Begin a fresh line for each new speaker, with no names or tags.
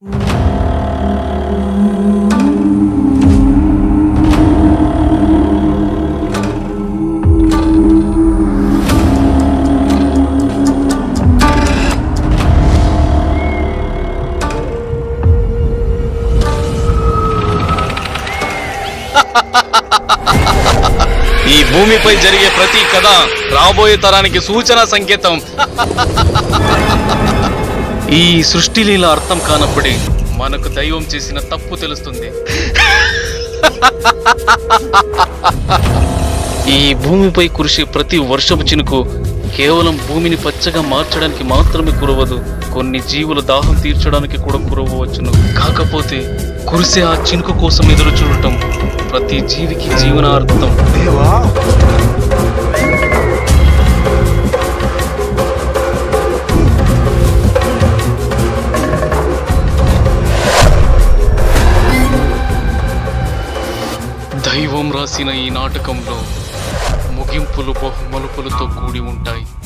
ఈ భూమిపై జరిగే ప్రతి కథ రాబోయే తరానికి సూచన సంకేతం ఈ సృష్టి లీల అర్థం కానప్పుడే మనకు దైవం చేసిన తప్పు తెలుస్తుంది ఈ భూమిపై కురిసే ప్రతి వర్షపు చినుకు కేవలం భూమిని పచ్చగా మార్చడానికి మాత్రమే కురవదు కొన్ని జీవుల దాహం తీర్చడానికి కూడా కురవవచ్చును కాకపోతే కురిసే ఆ చినుకు కోసం ఎదురు చూడటం ప్రతి జీవికి జీవనార్థం
దేవా
దైవం రాసిన ఈ నాటకంలో ముగింపులు బహుమలుపులతో కూడి ఉంటాయి